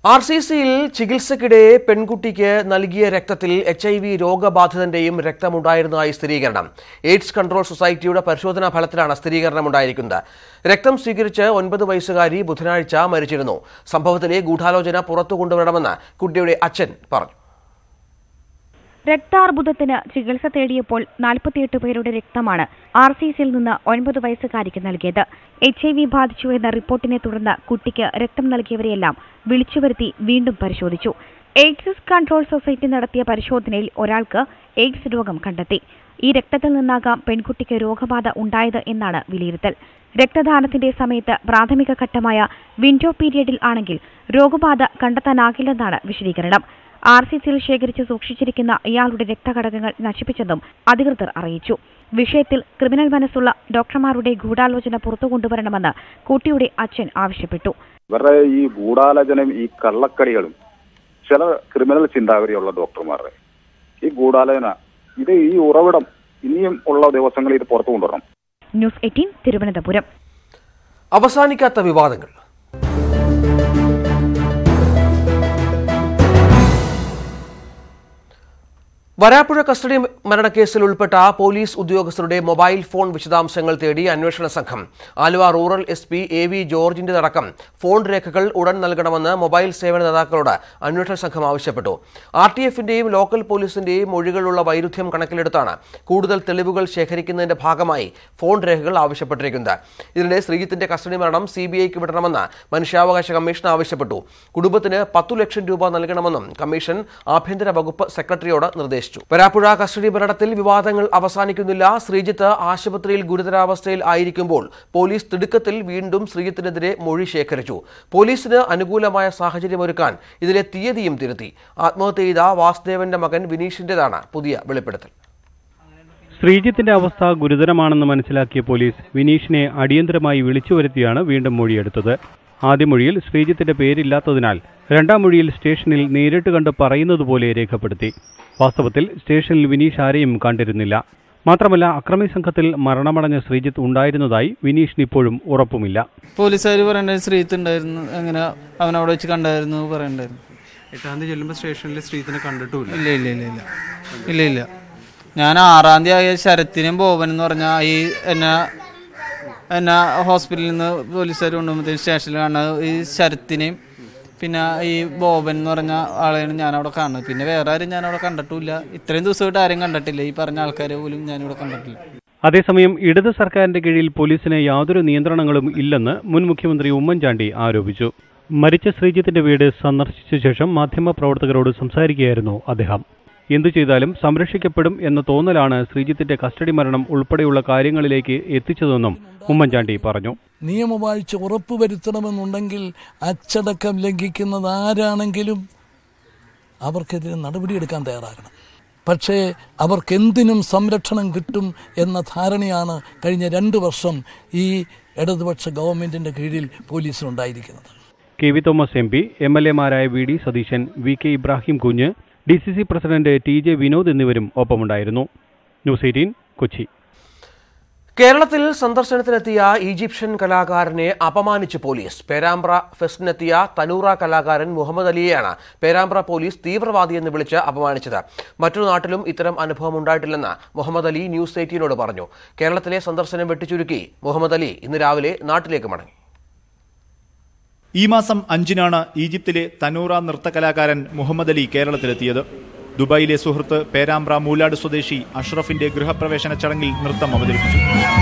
R C സിയിൽ ചികിത്സയ്ക്കിടെ പെൺകുട്ടിക്ക് നൽകിയ രക്തത്തിൽ എച്ച് ഐ വി രോഗബാധിതന്റെയും രക്തമുണ്ടായിരുന്നതായി സ്ഥിരീകരണം എയ്ഡ്സ് കൺട്രോൾ സൊസൈറ്റിയുടെ പരിശോധനാ ഫലത്തിലാണ് സ്ഥിരീകരണം ഉണ്ടായിരിക്കുന്നത് രക്തം സ്വീകരിച്ച് ഒൻപത് വയസ്സുകാരി ബുധനാഴ്ച മരിച്ചിരുന്നു സംഭവത്തിലെ ഗൂഢാലോചന പുറത്തു കൊണ്ടുവരണമെന്ന് കുട്ടിയുടെ അച്ഛൻ പറഞ്ഞു രക്താർബുദത്തിന് ചികിത്സ തേടിയപ്പോൾ നാൽപ്പത്തിയെട്ട് പേരുടെ രക്തമാണ് ആർ സി സിയിൽ നിന്ന് ഒൻപത് വയസ്സുകാരിക്ക് നൽകിയത് എച്ച് ഐ വി ബാധിച്ചു എന്ന റിപ്പോർട്ടിനെ തുടർന്ന് കുട്ടിക്ക് രക്തം നൽകിയവരെയെല്ലാം വിളിച്ചുവരുത്തി വീണ്ടും പരിശോധിച്ചു എയ്ഡ്സ് കൺട്രോൾ സൊസൈറ്റി നടത്തിയ പരിശോധനയിൽ ഒരാൾക്ക് എയ്ഡ്സ് രോഗം കണ്ടെത്തി ഈ രക്തത്തിൽ നിന്നാകാം പെൺകുട്ടിക്ക് രോഗബാധ ഉണ്ടായത് എന്നാണ് വിലയിരുത്തൽ രക്തദാനത്തിന്റെ സമയത്ത് പ്രാഥമിക ഘട്ടമായ വിൻഡോ പീരിയഡിൽ ആണെങ്കിൽ രോഗബാധ കണ്ടെത്താനാകില്ലെന്നാണ് വിശദീകരണം ആർ സി സിയിൽ ശേഖരിച്ച് സൂക്ഷിച്ചിരിക്കുന്ന ഇയാളുടെ രക്തഘടകങ്ങൾ നശിപ്പിച്ചെന്നും അധികൃതർ അറിയിച്ചു വിഷയത്തിൽ ക്രിമിനൽ മനസ്സുള്ള ഡോക്ടർമാരുടെ ഗൂഢാലോചന പുറത്തു കൊണ്ടുവരണമെന്ന് കുട്ടിയുടെ അച്ഛൻ ആവശ്യപ്പെട്ടു ഇവരുടെ ഈ ഗൂഢാലോചനയും ഈ കള്ളക്കളികളും ചില ക്രിമിനൽ ചിന്താഗതിയുള്ള ഡോക്ടർമാരുടെ ഈ ഗൂഢാലോചന ഇത് ഈ ഉറവിടം ഇനിയും ഉള്ള ദിവസങ്ങളിൽ ഇത് പുറത്തു കൊണ്ടുവരണം ന്യൂസ് എയ്റ്റീൻ തിരുവനന്തപുരം അവസാനിക്കാത്ത വിവാദങ്ങൾ വരാപ്പുഴ കസ്റ്റഡി മരണക്കേസിൽ ഉൾപ്പെട്ട പോലീസ് ഉദ്യോഗസ്ഥരുടെ മൊബൈൽ ഫോൺ വിശദാംശങ്ങൾ തേടി അന്വേഷണ സംഘം Aluva rural S P A V ജോർജിന്റേതടക്കം ഫോൺ രേഖകൾ ഉടൻ നൽകണമെന്ന് മൊബൈൽ സേവന ദാതാക്കളോട് അന്വേഷണ സംഘം ആവശ്യപ്പെട്ടു ആർ ടി എഫിന്റെയും ലോക്കൽ പോലീസിന്റെയും മൊഴികളുള്ള വൈരുദ്ധ്യം കണക്കിലെടുത്താണ് കൂടുതൽ തെളിവുകൾ ശേഖരിക്കുന്നതിന്റെ ഭാഗമായി ഫോൺ രേഖകൾ ആവശ്യപ്പെട്ടിരിക്കുന്നത് ഇതിനിടെ ശ്രീജിത്തിന്റെ കസ്റ്റഡി മരണം സി ബി ഐക്ക് വിടണമെന്ന് മനുഷ്യാവകാശ കമ്മീഷൻ ആവശ്യപ്പെട്ടു കുടുംബത്തിന് പത്തു ലക്ഷം രൂപ നൽകണമെന്നും കമ്മീഷൻ ആഭ്യന്തര വകുപ്പ് സെക്രട്ടറിയോട് നിർദ്ദേശിച്ചു വരാപ്പുഴ കസ്റ്റഡി മരണത്തിൽ വിവാദങ്ങൾ അവസാനിക്കുന്നില്ല ശ്രീജിത്ത് ആശുപത്രിയിൽ ഗുരുതരാവസ്ഥയിൽ ആയിരിക്കുമ്പോൾ പോലീസ് തിടുക്കത്തിൽ വീണ്ടും ശ്രീജിത്തിനെതിരെ മൊഴി ശേഖരിച്ചു പോലീസിന് അനുകൂലമായ സാഹചര്യമൊരുക്കാൻ ഇതിലെ തീയതിയും തിരുത്തി ആത്മഹത്യ ചെയ്ത വാസുദേവന്റെ മകൻ വിനീഷിന്റേതാണ് പുതിയ വെളിപ്പെടുത്തൽ ശ്രീജിത്തിന്റെ അവസ്ഥ ഗുരുതരമാണെന്ന് മനസ്സിലാക്കിയ പോലീസ് വിനീഷിനെ അടിയന്തരമായി വിളിച്ചു വരുത്തിയാണ് വീണ്ടും മൊഴിയെടുത്തത് ആദ്യ മൊഴിയിൽ ശ്രീജിത്തിന്റെ പേരില്ലാത്തതിനാൽ രണ്ടാം മൊഴിയിൽ സ്റ്റേഷനിൽ നേരിട്ട് കണ്ട് പറയുന്നതുപോലെ രേഖപ്പെടുത്തി വാസ്തവത്തിൽ സ്റ്റേഷനിൽ വിനീഷ് ആരെയും കണ്ടിരുന്നില്ല മാത്രമല്ല അക്രമി സംഘത്തിൽ മരണമടഞ്ഞ ശ്രീജിത്ത് ഉണ്ടായിരുന്നതായി വിനീഷിന് ഇപ്പോഴും ഉറപ്പുമില്ല പോലീസുകാർ പറയണ്ടായി ശ്രീത്ത് ഉണ്ടായിരുന്നു അങ്ങനെ അവൻ അവിടെ വെച്ച് കണ്ടായിരുന്നു പറയണ്ടായിരുന്നു എട്ടാം തീയതി ചെല്ലുമ്പോൾ സ്റ്റേഷനിൽ ശ്രീത്തിനെ കണ്ടിട്ടുമില്ല ഇല്ല ഇല്ല ഇല്ല ഇല്ല ഇല്ല ഇല്ല ഞാൻ ആറാം തീയതി ആയ ശരത്തിനും ബോബൻ എന്ന് പറഞ്ഞാൽ ഈ എന്നെ എന്നെ ഹോസ്പിറ്റലിൽ നിന്ന് പോലീസുകാർ കൊണ്ടുപോകുമ്പോഴത്തേക്കും സ്റ്റേഷനിൽ കാണുന്നത് ഈ ശരത്തിനെയും പിന്നെ ഈ ബോബൻ എന്ന് പറഞ്ഞ ആളെയാണ് ഞാൻ അവിടെ കാണുന്നത് പിന്നെ വേറെ ആരും ഞാൻ അവിടെ കണ്ടിട്ടില്ല ഇത്രയും ദിവസമായിട്ട് ആരും കണ്ടിട്ടില്ല ഈ പറഞ്ഞ ആൾക്കാരെ പോലും ഞാനിവിടെ കണ്ടിട്ടില്ല അതേസമയം ഇടത് സർക്കാരിന്റെ കീഴിൽ പോലീസിന് യാതൊരു നിയന്ത്രണങ്ങളും ഇല്ലെന്ന് മുൻ മുഖ്യമന്ത്രി ഉമ്മൻചാണ്ടി ആരോപിച്ചു മരിച്ച ശ്രീജിത്തിന്റെ വീട് സന്ദർശിച്ച ശേഷം മാധ്യമപ്രവർത്തകരോട് സംസാരിക്കുകയായിരുന്നു അദ്ദേഹം എന്തു ചെയ്താലും സംരക്ഷിക്കപ്പെടും എന്ന തോന്നലാണ് ശ്രീജിത്തിന്റെ കസ്റ്റഡി മരണം ഉൾപ്പെടെയുള്ള കാര്യങ്ങളിലേക്ക് എത്തിച്ചതെന്നും ഉമ്മൻചാണ്ടി പറഞ്ഞു നിയമവാഴ്ച ഉറപ്പുവരുത്തണമെന്നുണ്ടെങ്കിൽ അച്ചടക്കം ലംഘിക്കുന്നത് ആരാണെങ്കിലും അവർക്കെതിരെ നടപടിയെടുക്കാൻ തയ്യാറാകണം പക്ഷേ അവർക്കെന്തിനും സംരക്ഷണം കിട്ടും എന്ന ധാരണയാണ് കഴിഞ്ഞ രണ്ട് വർഷം ഈ ഇടതുപക്ഷ ഗവൺമെന്റിന്റെ കീഴിൽ പോലീസിനുണ്ടായിരിക്കുന്നത് K V Thomas M P M L എമാരായ V D Satheesan V K Ibrahim Kunju D C C president T J Vinod എന്നിവരും ഒപ്പമുണ്ടായിരുന്നു ന്യൂസ് എയ്റ്റീൻ കൊച്ചി കേരളത്തിൽ സന്ദർശനത്തിനെത്തിയ ഈജിപ്ഷ്യൻ കലാകാരനെ അപമാനിച്ച് പോലീസ് പേരാമ്പ്ര ഫെസ്റ്റിനെത്തിയ തനൂറ കലാകാരൻ മുഹമ്മദ് അലിയെയാണ് പേരാമ്പ്ര പോലീസ് തീവ്രവാദിയെന്ന് വിളിച്ച് അപമാനിച്ചത് മറ്റൊരു നാട്ടിലും ഇത്തരം അനുഭവം ഉണ്ടായിട്ടില്ലെന്ന് മുഹമ്മദ് അലി ന്യൂസ് എയ്റ്റീനോട് പറഞ്ഞു കേരളത്തിലെ സന്ദർശനം വെട്ടിച്ചുരുക്കി മുഹമ്മദ് അലി ഇന്ന് രാവിലെ നാട്ടിലേക്ക് മടങ്ങി ഈ മാസം അഞ്ചിനാണ് ഈജിപ്തിലെ തനൂറ നൃത്തകലാകാരൻ മുഹമ്മദ് അലി കേരളത്തിലെത്തിയത് ദുബായിലെ സുഹൃത്ത് പേരാമ്പ്ര മൂലാട് സ്വദേശി അഷ്റഫിന്റെ ഗൃഹപ്രവേശന ചടങ്ങിൽ നൃത്തം അവതരിപ്പിച്ചു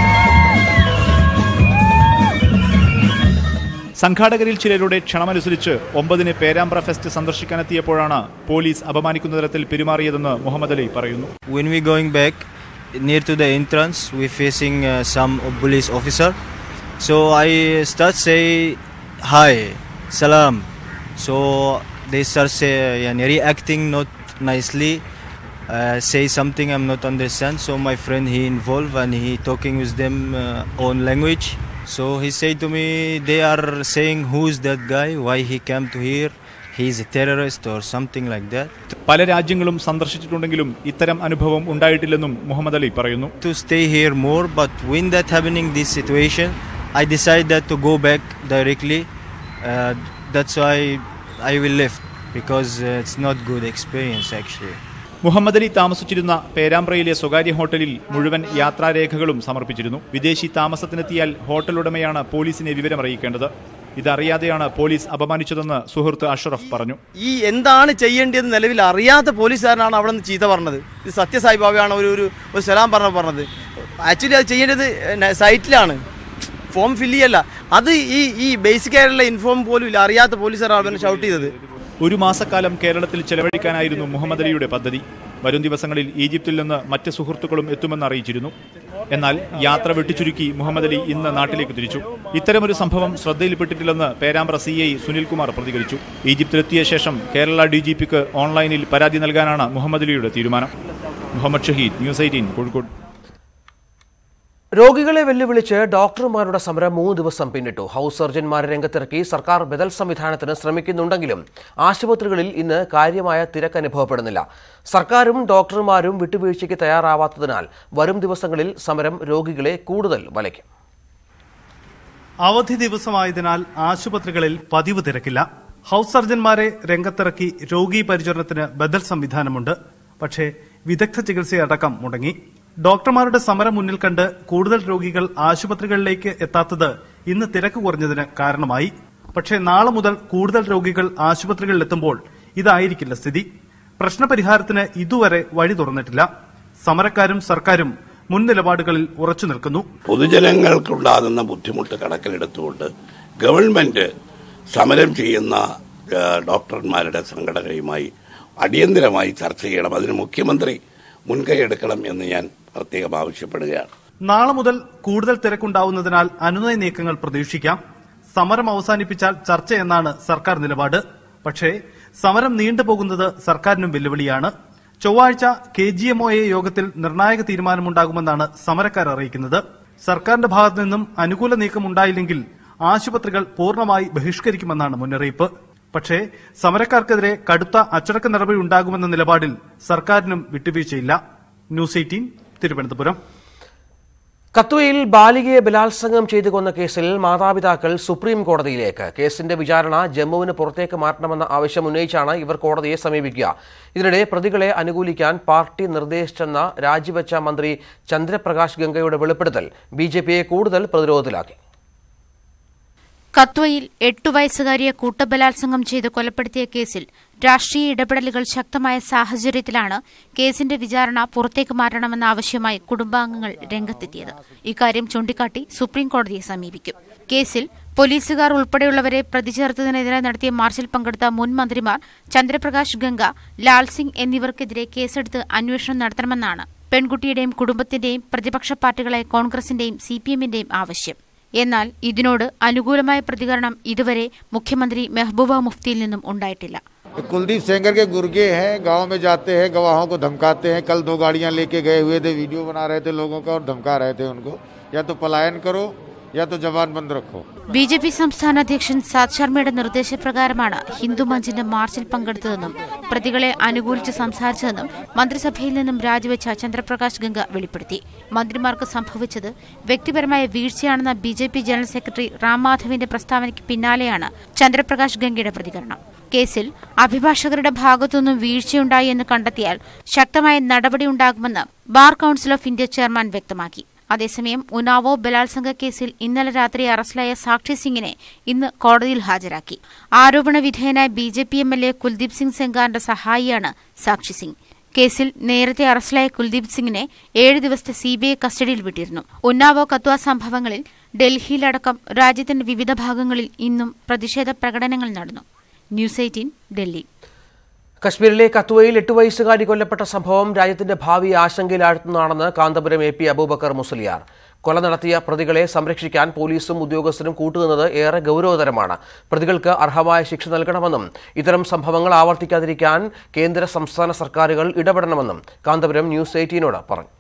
സംഘാടകരിൽ ചിലരുടെ ക്ഷണമനുസരിച്ച് ഒമ്പതിന് പേരാമ്പ്ര ഫെസ്റ്റ് സന്ദർശിക്കാനെത്തിയപ്പോഴാണ് പോലീസ് അപമാനിക്കുന്ന തരത്തിൽ പെരുമാറിയതെന്ന് മുഹമ്മദ് അലി പറയുന്നു When we going back near to the entrance, we facing uh, some police officer. So I start say hi, salam. So they start say yani, reacting not nicely. Uh, say something I'm not understand. So my friend he involved and he talking with them uh, own language. So he said to me, they are saying who's that guy? Why he came to here? He's a terrorist or something like that. പല രാജ്യങ്ങളും സന്ദർശിച്ചിട്ടുണ്ടെങ്കിലും ഇത്തരം അനുഭവം ഉണ്ടായിട്ടില്ലെന്നും മുഹമ്മദ് അലി പറയുന്നു to stay here more but when that happening this situation i decided that to go back directly uh, that's why I will lift because uh, it's not good experience actually. Muhammad Ali താമസിച്ചിരുന്ന പേരാമ്പ്രയിലെ സ്വകാര്യ ഹോട്ടലിൽ മുഴുവൻ യാത്രാരേഖകളും സമർപ്പിച്ചിരുന്നു വിദേശി താമസത്തിനെത്തിയാൽ ഹോട്ടൽ ഉടമയാണ് പോലീസിനെ വിവരമറിയിക്കേണ്ടത് ഇതറിയാതെയാണ് police അപമാനിച്ചതെന്ന് സുഹൃത്ത് അഷ്റഫ് പറഞ്ഞു ഈ എന്താണ് ചെയ്യേണ്ടതെന്ന് നിലവിൽ അറിയാത്ത പോലീസുകാരനാണ് അവിടെ നിന്ന് ചീത്ത പറഞ്ഞത് ഇത് സത്യസായി ബാബയാണ് ഒരു ഒരു ഒരു സലാം പറഞ്ഞ പറഞ്ഞത് ആക്ച്വലി അത് ചെയ്യേണ്ടത് ന- സൈറ്റിലാണ് ഫോം ഫില്ല് ചെയ്യല്ല അത് ഈ ഈ ബേസിക് ആയിട്ടുള്ള ഇൻഫോം പോലും ഇല്ല അറിയാത്ത പോലീസുകാരാണ് അവനെ ഷൗട്ട് ചെയ്തത് ഒരു മാസക്കാലം കേരളത്തിൽ ചെലവഴിക്കാനായിരുന്നു മുഹമ്മദ് അലിയുടെ പദ്ധതി വരും ദിവസങ്ങളിൽ ഈജിപ്തിൽ നിന്ന് മറ്റ് സുഹൃത്തുക്കളും എത്തുമെന്ന് അറിയിച്ചിരുന്നു എന്നാൽ യാത്ര വെട്ടിച്ചുരുക്കി മുഹമ്മദ് അലി ഇന്ന് നാട്ടിലേക്ക് തിരിച്ചു ഇത്തരമൊരു സംഭവം ശ്രദ്ധയിൽപ്പെട്ടിട്ടില്ലെന്ന് പേരാമ്പ്ര സി ഐ സുനിൽകുമാർ പ്രതികരിച്ചു ഈജിപ്തിലെത്തിയ ശേഷം കേരള ഡി ജി പിക്ക് ഓൺലൈനിൽ പരാതി നൽകാനാണ് മുഹമ്മദ് അലിയുടെ തീരുമാനം മുഹമ്മദ് ഷഹീദ് ന്യൂസ് എയ്റ്റീൻ കോഴിക്കോട് രോഗികളെ വെല്ലുവിളിച്ച് ഡോക്ടർമാരുടെ സമരം മൂന്ന് ദിവസം പിന്നിട്ടു ഹൗസ് സർജൻമാരെ രംഗത്തിറക്കി സർക്കാർ ബദൽ സംവിധാനത്തിന് ശ്രമിക്കുന്നുണ്ടെങ്കിലും ആശുപത്രികളിൽ ഇന്ന് കാര്യമായ തിരക്ക് അനുഭവപ്പെടുന്നില്ല സർക്കാരും ഡോക്ടർമാരും വിട്ടുവീഴ്ചയ്ക്ക് തയ്യാറാവാത്തതിനാൽ വരും ദിവസങ്ങളിൽ സമരം രോഗികളെ കൂടുതൽ വലയ്ക്കും അവധി ദിവസമായതിനാൽ ആശുപത്രികളിൽ പതിവ് തിരക്കില്ല ഹൌസ് സർജൻമാരെ രംഗത്തിറക്കി രോഗി പരിചരണത്തിന് ബദൽ സംവിധാനമുണ്ട് പക്ഷേ വിദഗ്ധ ചികിത്സയടക്കം മുടങ്ങി ഡോക്ടർമാരുടെ സമരം മുന്നിൽ കണ്ട് കൂടുതൽ രോഗികൾ ആശുപത്രികളിലേക്ക് എത്താത്തത് ഇന്ന് തിരക്ക് കുറഞ്ഞതിന് കാരണമായി പക്ഷേ നാളെ മുതൽ കൂടുതൽ രോഗികൾ ആശുപത്രികളിൽ എത്തുമ്പോൾ ഇതായിരിക്കില്ല സ്ഥിതി പ്രശ്നപരിഹാരത്തിന് ഇതുവരെ വഴി തുറന്നിട്ടില്ല സമരക്കാരും സർക്കാരും മുൻ നിലപാടുകളിൽ ഉറച്ചു നിൽക്കുന്നു പൊതുജനങ്ങൾക്കുണ്ടാകുന്ന ബുദ്ധിമുട്ട് കണക്കിലെടുത്തുകൊണ്ട് ഗവൺമെന്റ് സമരം ചെയ്യുന്ന ആ, ഡോക്ടർമാരുടെ സംഘടനയുമായി അടിയന്തരമായി ചർച്ച ചെയ്യണം അതിന് മുഖ്യമന്ത്രി മുൻകൈ എടുക്കണം എന്ന് ഞാൻ പ്രത്യേകം ആവശ്യപ്പെടുകയാണ് നാളെ മുതൽ കൂടുതൽ തിരക്കുണ്ടാവുന്നതിനാൽ അനുനയ നീക്കങ്ങൾ പ്രതീക്ഷിക്കാം സമരം അവസാനിപ്പിച്ചാൽ ചർച്ച എന്നാണ് സർക്കാർ നിലപാട് പക്ഷേ സമരം നീണ്ടുപോകുന്നത് സർക്കാരിനും വെല്ലുവിളിയാണ് ചൊവ്വാഴ്ച K G M O A യോഗത്തിൽ നിർണായക തീരുമാനമുണ്ടാകുമെന്നാണ് സമരക്കാർ അറിയിക്കുന്നത് സർക്കാരിന്റെ ഭാഗത്തു നിന്നും അനുകൂല നീക്കം ഉണ്ടായില്ലെങ്കിൽ ആശുപത്രികൾ പൂർണ്ണമായി ബഹിഷ്കരിക്കുമെന്നാണ് മുന്നറിയിപ്പ് പക്ഷേ സമരക്കാർക്കെതിരെ കടുത്ത അച്ചടക്ക നടപടി ഉണ്ടാകുമെന്ന നിലപാടിൽ സർക്കാരിനും വിട്ടുവീഴ്ചയില്ല ന്യൂസ് എയ്റ്റീൻ തിരുവനന്തപുരം കത്വയിൽ ബാലികയെ ബലാത്സംഗം ചെയ്തു കൊന്ന കേസിൽ മാതാപിതാക്കൾ സുപ്രീം കോടതിയിലേക്ക് കേസിന്റെ വിചാരണ ജമ്മുവിന് പുറത്തേക്ക് മാറ്റണമെന്ന ആവശ്യം ഉന്നയിച്ചാണ് ഇവർ കോടതിയെ സമീപിക്കുക ഇതിനിടെ പ്രതികളെ അനുകൂലിക്കാൻ പാർട്ടി നിർദ്ദേശിച്ചെന്ന രാജിവെച്ച മന്ത്രി ചന്ദ്രപ്രകാശ് ഗംഗയുടെ വെളിപ്പെടുത്തൽ ബി കൂടുതൽ പ്രതിരോധത്തിലാക്കി കത്വയിൽ എട്ടു വയസ്സുകാരിയെ കൂട്ടബലാത്സംഗം ചെയ്ത് കൊലപ്പെടുത്തിയ കേസിൽ രാഷ്ട്രീയ ഇടപെടലുകൾ ശക്തമായ സാഹചര്യത്തിലാണ് കേസിന്റെ വിചാരണ പുറത്തേക്ക് മാറ്റണമെന്ന ആവശ്യമായി കുടുംബാംഗങ്ങൾ രംഗത്തെത്തിയത് ഇക്കാര്യം ചൂണ്ടിക്കാട്ടി സുപ്രീം കോടതിയെ സമീപിക്കും കേസിൽ പോലീസുകാർ ഉൾപ്പെടെയുള്ളവരെ പ്രതി ചേർത്തതിനെതിരെ നടത്തിയ മാർച്ചിൽ പങ്കെടുത്ത മുൻ മന്ത്രിമാർ ചന്ദ്രപ്രകാശ് ഗംഗ ലാൽ സിംഗ് എന്നിവർക്കെതിരെ കേസെടുത്ത് അന്വേഷണം നടത്തണമെന്നാണ് പെൺകുട്ടിയുടെയും കുടുംബത്തിന്റെയും പ്രതിപക്ഷ പാർട്ടികളായ കോൺഗ്രസിന്റെയും സിപിഎമ്മിന്റെയും ആവശ്യം എന്നാൽ ഇതിനോട് അനുകൂലമായ പ്രതികരണം ഇതുവരെ മുഖ്യമന്ത്രി മെഹബൂബ മുഫ്തിയിൽ നിന്നും ഉണ്ടായിട്ടില്ല कुलदीप सेंगर के गुर्गे हैं गांव में जाते हैं गवाहों को धमकाते हैं कल दो गाड़ियां लेके गए हुए थे वीडियो बना रहे थे लोगों का और धमका रहे थे उनको या तो पलायन करो या तो जवान बंद रखो ബി ജെ പി സംസ്ഥാന അധ്യക്ഷൻ സാത് ശർമ്മയുടെ നിർദ്ദേശപ്രകാരമാണ് ഹിന്ദു മഞ്ചിന്റെ മാർച്ചിൽ പങ്കെടുത്തതെന്നും പ്രതികളെ അനുകൂലിച്ച് സംസാരിച്ചതെന്നും മന്ത്രിസഭയിൽ നിന്നും രാജിവെച്ച ചന്ദ്രപ്രകാശ് ഗംഗ വെളിപ്പെടുത്തി മന്ത്രിമാർക്ക് സംഭവിച്ചത് വ്യക്തിപരമായ വീഴ്ചയാണെന്ന B J P general secretary Ram മാധവിന്റെ പ്രസ്താവനയ്ക്ക് പിന്നാലെയാണ് ചന്ദ്രപ്രകാശ് ഗംഗയുടെ പ്രതികരണം കേസിൽ അഭിഭാഷകരുടെ ഭാഗത്തുനിന്നും വീഴ്ചയുണ്ടായി എന്ന് കണ്ടെത്തിയാൽ ശക്തമായ നടപടിയുണ്ടാകുമെന്ന് bar council of India chairman വ്യക്തമാക്കി അതേസമയം ഉനാവോ ബലാത്സംഗ കേസിൽ ഇന്നലെ രാത്രി അറസ്റ്റിലായ സാക്ഷി സിംഗിനെ ഇന്ന് കോടതിയിൽ ഹാജരാക്കി ആരോപണ വിധേയനായ B J P M L A Kuldeep Singh സെങ്കാറിന്റെ സഹായിയാണ് സാക്ഷി സിംഗ് കേസിൽ നേരത്തെ അറസ്റ്റിലായ കുൽദീപ് സിംഗിനെ ഏഴ് ദിവസത്തെ സിബിഐ കസ്റ്റഡിയിൽ വിട്ടിരുന്നു ഉന്നാവോ കത്വ സംഭവങ്ങളിൽ ഡൽഹിയിലടക്കം രാജ്യത്തിന്റെ വിവിധ ഭാഗങ്ങളിൽ ഇന്നും പ്രതിഷേധ പ്രകടനങ്ങൾ നടന്നു ന്യൂസ് എയ്റ്റീൻ ഡൽഹി കശ്മീരിലെ കത്വയിൽ എട്ട് വയസ്സുകാരി കൊല്ലപ്പെട്ട സംഭവം രാജ്യത്തിന്റെ ഭാവി ആശങ്കയിലാഴ്ത്തുന്നതാണെന്ന് കാന്തപുരം എ പി അബൂബക്കർ മുസ്ലിയാർ കൊല നടത്തിയ പ്രതികളെ സംരക്ഷിക്കാൻ പോലീസും ഉദ്യോഗസ്ഥരും കൂട്ടുനിന്നത് ഏറെ ഗൌരവതരമാണ് പ്രതികൾക്ക് അർഹമായ ശിക്ഷ നൽകണമെന്നും ഇത്തരം സംഭവങ്ങൾ ആവർത്തിക്കാതിരിക്കാൻ കേന്ദ്ര സംസ്ഥാന സർക്കാരുകൾ ഇടപെടണമെന്നും കാന്തപുരം ന്യൂസ് എയ്റ്റീനോട് പറഞ്ഞു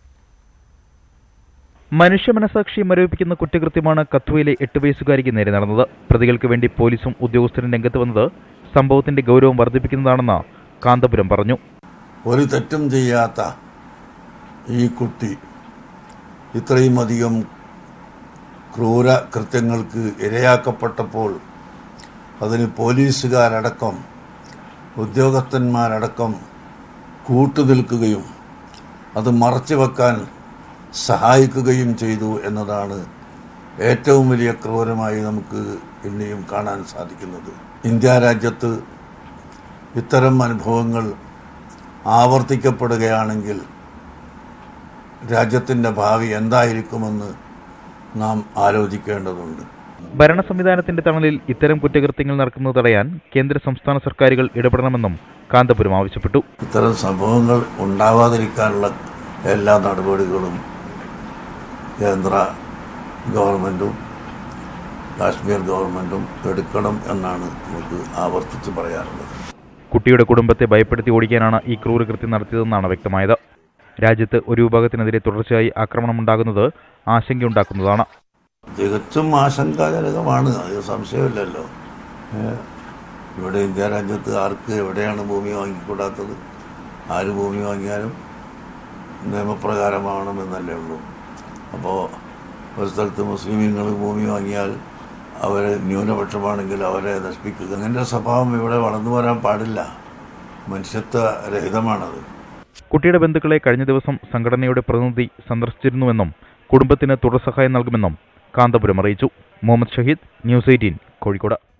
മനുഷ്യ മനസാക്ഷി മരവിപ്പിക്കുന്ന കുറ്റകൃത്യമാണ് കത്വയിലെ എട്ട് വയസ്സുകാരിക്ക് നേരെ നടന്നത് പ്രതികൾക്ക് വേണ്ടി പോലീസും ഉദ്യോഗസ്ഥരും രംഗത്ത് വന്നത് സംഭവത്തിന്റെ ഗൗരവം വർദ്ധിപ്പിക്കുന്നതാണെന്ന് കാന്തപുരം പറഞ്ഞു ഒരു തെറ്റും ചെയ്യാത്ത ഈ കുട്ടി ഇത്രയും അധികം ക്രൂര കൃത്യങ്ങൾക്ക് ഇരയാക്കപ്പെട്ടപ്പോൾ അതിന് പോലീസുകാരടക്കം ഉദ്യോഗസ്ഥന്മാരടക്കം കൂട്ടുനിൽക്കുകയും അത് മറച്ചു വെക്കാൻ സഹായിക്കുകയും ചെയ്തു എന്നതാണ് ഏറ്റവും വലിയ ക്രൂരമായി നമുക്ക് ഇനിയും കാണാൻ സാധിക്കുന്നത് ഇന്ത്യ രാജ്യത്ത് ഇത്തരം അനുഭവങ്ങൾ ആവർത്തിക്കപ്പെടുകയാണെങ്കിൽ രാജ്യത്തിൻ്റെ ഭാവി എന്തായിരിക്കുമെന്ന് നാം ആലോചിക്കേണ്ടതുണ്ട് ഭരണ സംവിധാനത്തിന്റെ തണലിൽ ഇത്തരം കുറ്റകൃത്യങ്ങൾ നടക്കുന്നത് തടയാൻ കേന്ദ്ര സംസ്ഥാന സർക്കാരുകൾ ഇടപെടണമെന്നും കാന്തപുരം ആവശ്യപ്പെട്ടു ഇത്തരം സംഭവങ്ങൾ ഉണ്ടാവാതിരിക്കാനുള്ള എല്ലാ നടപടികളും കേന്ദ്ര ഗവൺമെൻറ്റും കാശ്മീർ ഗവൺമെൻറ്റും എടുക്കണം എന്നാണ് നമുക്ക് ആവർത്തിച്ച് പറയാറുള്ളത് കുട്ടിയുടെ കുടുംബത്തെ ഭയപ്പെടുത്തി ഓടിക്കാനാണ് ഈ ക്രൂരകൃത്യം നടത്തിയതെന്നാണ് വ്യക്തമായത് രാജ്യത്ത് ഒരു വിഭാഗത്തിനെതിരെ തുടർച്ചയായി ആക്രമണമുണ്ടാകുന്നത് ആശങ്കയുണ്ടാക്കുന്നതാണ് തികച്ചും ആശങ്കാജനകമാണ് അത് സംശയമില്ലല്ലോ ഏ, ഇവിടെ ഇന്ത്യ രാജ്യത്ത് ആർക്ക് എവിടെയാണ് ഭൂമി വാങ്ങിക്കൂടാത്തത് ആര് ഭൂമി വാങ്ങിയാലും നിയമപ്രകാരമാവണമെന്നല്ലേ ഉള്ളൂ അപ്പോൾ ഒരു സ്ഥലത്ത് മുസ്ലിമീങ്ങൾ ഭൂമി വാങ്ങിയാൽ അവർ ന്യൂനപക്ഷമാണെങ്കിൽ അവരെ നശിപ്പിക്കുക അങ്ങനെ സ്വഭാവം ഇവിടെ വളർന്നു വരാൻ പാടില്ല മനുഷ്യത്വ രഹിതമാണത് കുട്ടിയുടെ ബന്ധുക്കളെ കഴിഞ്ഞ ദിവസം സംഘടനയുടെ പ്രതിനിധി സന്ദർശിച്ചിരുന്നുവെന്നും കുടുംബത്തിന് തുടർ സഹായം നൽകുമെന്നും കാന്തപുരം അറിയിച്ചു മുഹമ്മദ് ഷഹീദ് ന്യൂസ് എയ്റ്റീൻ കോഴിക്കോട്